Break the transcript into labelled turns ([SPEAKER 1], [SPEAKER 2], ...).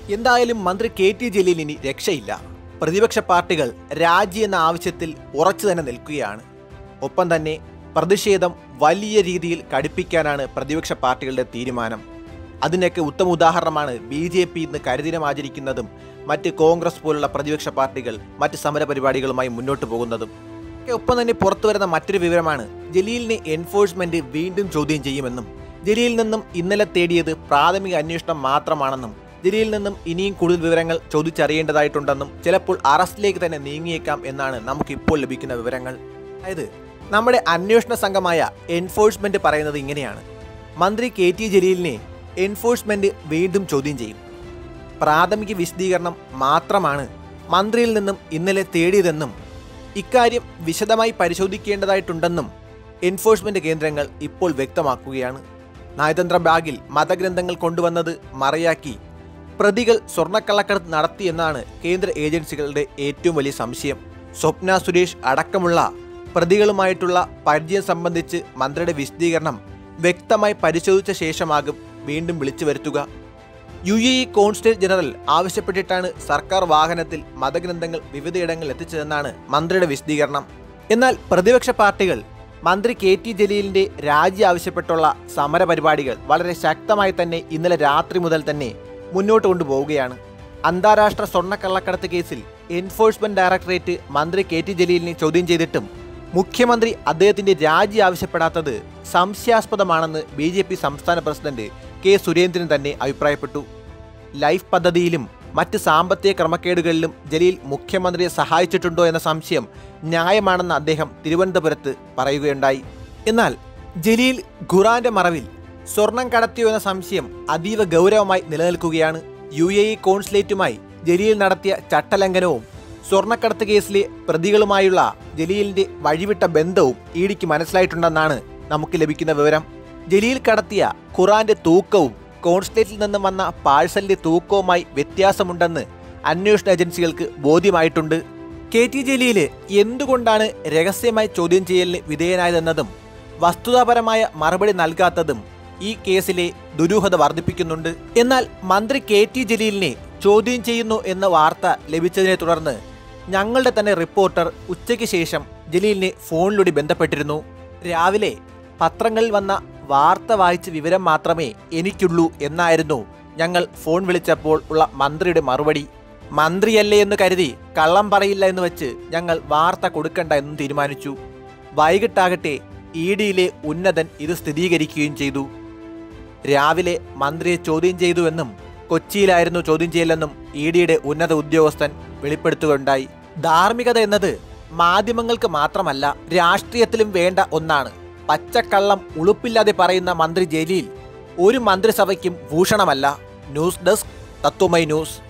[SPEAKER 1] എന്തായാലും മന്ത്രി K T ജലീലിന് രക്ഷയില്ല പ്രതിപക്ഷ പാർട്ടികൾ രാജി എന്ന ആവശ്യത്തിൽ ഉറച്ചു തന്നെ നിൽക്കുകയാണ് ഒപ്പം തന്നെ പ്രതിഷേധം വലിയ രീതിയിൽ കടുപ്പിക്കാനാണ് പ്രതിപക്ഷ പാർട്ടികളുടെ തീരുമാനം അതിനൊക്കെ ഉത്തമ ഉദാഹരണമാണ് ബി ജെ പി ഇന്ന് കരിദിനം ആചരിക്കുന്നതും മറ്റ് കോൺഗ്രസ് പോലുള്ള പ്രതിപക്ഷ പാർട്ടികൾ മറ്റ് സമരപരിപാടികളുമായി മുന്നോട്ട് പോകുന്നതും ഒക്കെ ഒപ്പം തന്നെ പുറത്തു വരുന്ന മറ്റൊരു വിവരമാണ് ജലീലിനെ എൻഫോഴ്സ്മെന്റ് വീണ്ടും ചോദ്യം ചെയ്യുമെന്നും ജലീലിൽ നിന്നും ഇന്നലെ തേടിയത് പ്രാഥമിക അന്വേഷണം മാത്രമാണെന്നും ജലീലിൽ നിന്നും ഇനിയും കൂടുതൽ വിവരങ്ങൾ ചോദിച്ചറിയേണ്ടതായിട്ടുണ്ടെന്നും ചിലപ്പോൾ അറസ്റ്റിലേക്ക് തന്നെ നീങ്ങിയേക്കാം എന്നാണ് നമുക്ക് ഇപ്പോൾ ലഭിക്കുന്ന വിവരങ്ങൾ അതായത് നമ്മുടെ അന്വേഷണ സംഘമായ എൻഫോഴ്സ്മെന്റ് പറയുന്നത് ഇങ്ങനെയാണ് മന്ത്രി കെ ടി ജലീലിനെ എൻഫോഴ്സ്മെന്റ് വീണ്ടും ചോദ്യം ചെയ്യും പ്രാഥമിക വിശദീകരണം മാത്രമാണ് മന്ത്രിയിൽ നിന്നും ഇന്നലെ തേടിയതെന്നും ഇക്കാര്യം വിശദമായി പരിശോധിക്കേണ്ടതായിട്ടുണ്ടെന്നും എൻഫോഴ്സ്മെന്റ് കേന്ദ്രങ്ങൾ ഇപ്പോൾ വ്യക്തമാക്കുകയാണ് നയതന്ത്ര ബാഗിൽ മതഗ്രന്ഥങ്ങൾ കൊണ്ടുവന്നത് മറയാക്കി പ്രതികൾ സ്വർണ്ണക്കള്ളക്കടത്ത് നടത്തിയെന്നാണ് കേന്ദ്ര ഏജൻസികളുടെ ഏറ്റവും വലിയ സംശയം സ്വപ്ന സുരേഷ് അടക്കമുള്ള പ്രതികളുമായിട്ടുള്ള പരിചയം സംബന്ധിച്ച് മന്ത്രിയുടെ വിശദീകരണം വ്യക്തമായി പരിശോധിച്ച ശേഷമാകും വീണ്ടും വിളിച്ചു വരുത്തുക U A E consulate general ആവശ്യപ്പെട്ടിട്ടാണ് സർക്കാർ വാഹനത്തിൽ മതഗ്രന്ഥങ്ങൾ വിവിധയിടങ്ങളിൽ എത്തിച്ചതെന്നാണ് മന്ത്രിയുടെ വിശദീകരണം എന്നാൽ പ്രതിപക്ഷ പാർട്ടികൾ മന്ത്രി കെ ടി ജലീലിന്റെ രാജി ആവശ്യപ്പെട്ടുള്ള സമരപരിപാടികൾ വളരെ ശക്തമായി തന്നെ ഇന്നലെ രാത്രി മുതൽ തന്നെ മുന്നോട്ട് കൊണ്ടുപോവുകയാണ് അന്താരാഷ്ട്ര സ്വർണ്ണക്കള്ളക്കടത്ത് കേസിൽ എൻഫോഴ്സ്മെന്റ് ഡയറക്ടറേറ്റ് മന്ത്രി കെ ടി ജലീലിനെ ചോദ്യം ചെയ്തിട്ടും മുഖ്യമന്ത്രി അദ്ദേഹത്തിന്റെ രാജി ആവശ്യപ്പെടാത്തത് സംശയാസ്പദമാണെന്ന് ബി ജെ പി സംസ്ഥാന പ്രസിഡന്റ് കെ സുരേന്ദ്രൻ തന്നെ അഭിപ്രായപ്പെട്ടു ലൈഫ് പദ്ധതിയിലും മറ്റ് സാമ്പത്തിക ക്രമക്കേടുകളിലും ജലീൽ മുഖ്യമന്ത്രിയെ സഹായിച്ചിട്ടുണ്ടോ എന്ന സംശയം ന്യായമാണെന്ന് അദ്ദേഹം തിരുവനന്തപുരത്ത് പറയുകയുണ്ടായി എന്നാൽ ജലീൽ ഖുറാന്റെ മറവിൽ സ്വർണം കടത്തിയോ എന്ന സംശയം അതീവ ഗൗരവമായി നിലനിൽക്കുകയാണ് യു എ ഇ കോൺസുലേറ്റുമായി ജലീൽ നടത്തിയ ചട്ടലംഘനവും സ്വർണ്ണക്കടത്ത് കേസിലെ പ്രതികളുമായുള്ള ജലീലിന്റെ വഴിവിട്ട ബന്ധവും ഇഡിക്ക് മനസ്സിലായിട്ടുണ്ടെന്നാണ് നമുക്ക് ലഭിക്കുന്ന വിവരം ജലീൽ കടത്തിയ ഖുറാന്റെ തൂക്കവും കോൺസുലേറ്റിൽ നിന്നും വന്ന പാഴ്സലിന്റെ തൂക്കവുമായി വ്യത്യാസമുണ്ടെന്ന് അന്വേഷണ ഏജൻസികൾക്ക് ബോധ്യമായിട്ടുണ്ട് കെ ടി ജലീല് എന്തുകൊണ്ടാണ് രഹസ്യമായി ചോദ്യം ചെയ്യലിന് വിധേയനായതെന്നതും വസ്തുതാപരമായ മറുപടി നൽകാത്തതും ഈ കേസിലെ ദുരൂഹത വർദ്ധിപ്പിക്കുന്നുണ്ട് എന്നാൽ മന്ത്രി കെ ടി ജലീലിനെ ചോദ്യം ചെയ്യുന്നു എന്ന വാർത്ത ലഭിച്ചതിനെ തുടർന്ന് ഞങ്ങളുടെ തന്നെ റിപ്പോർട്ടർ ഉച്ചയ്ക്ക് ശേഷം ജലീലിനെ ഫോണിലൂടെ ബന്ധപ്പെട്ടിരുന്നു രാവിലെ പത്രങ്ങളിൽ വന്ന വാർത്ത വായിച്ച വിവരം മാത്രമേ എനിക്കുള്ളൂ എന്നായിരുന്നു ഞങ്ങൾ ഫോൺ വിളിച്ചപ്പോൾ ഉള്ള മന്ത്രിയുടെ മറുപടി മന്ത്രിയല്ലേ എന്ന് കരുതി കള്ളം പറയില്ല എന്ന് വെച്ച് ഞങ്ങൾ വാർത്ത കൊടുക്കണ്ട എന്നും തീരുമാനിച്ചു വൈകിട്ടാകട്ടെ ഇ ഡിയിലെ ഉന്നതൻ ഇത് സ്ഥിരീകരിക്കുകയും ചെയ്തു രാവിലെ മന്ത്രിയെ ചോദ്യം ചെയ്തുവെന്നും കൊച്ചിയിലായിരുന്നു ചോദ്യം ചെയ്യലെന്നും ഇ ഡിയുടെ ഉന്നത ഉദ്യോഗസ്ഥൻ വെളിപ്പെടുത്തുകയുണ്ടായി ധാർമ്മികത എന്നത് മാധ്യമങ്ങൾക്ക് മാത്രമല്ല രാഷ്ട്രീയത്തിലും വേണ്ട ഒന്നാണ് പച്ചക്കള്ളം ഉളുപ്പില്ലാതെ പറയുന്ന മന്ത്രി ജലീൽ ഒരു മന്ത്രിസഭയ്ക്കും ഭൂഷണമല്ല ന്യൂസ് ഡെസ്ക് തത്വമൈ ന്യൂസ്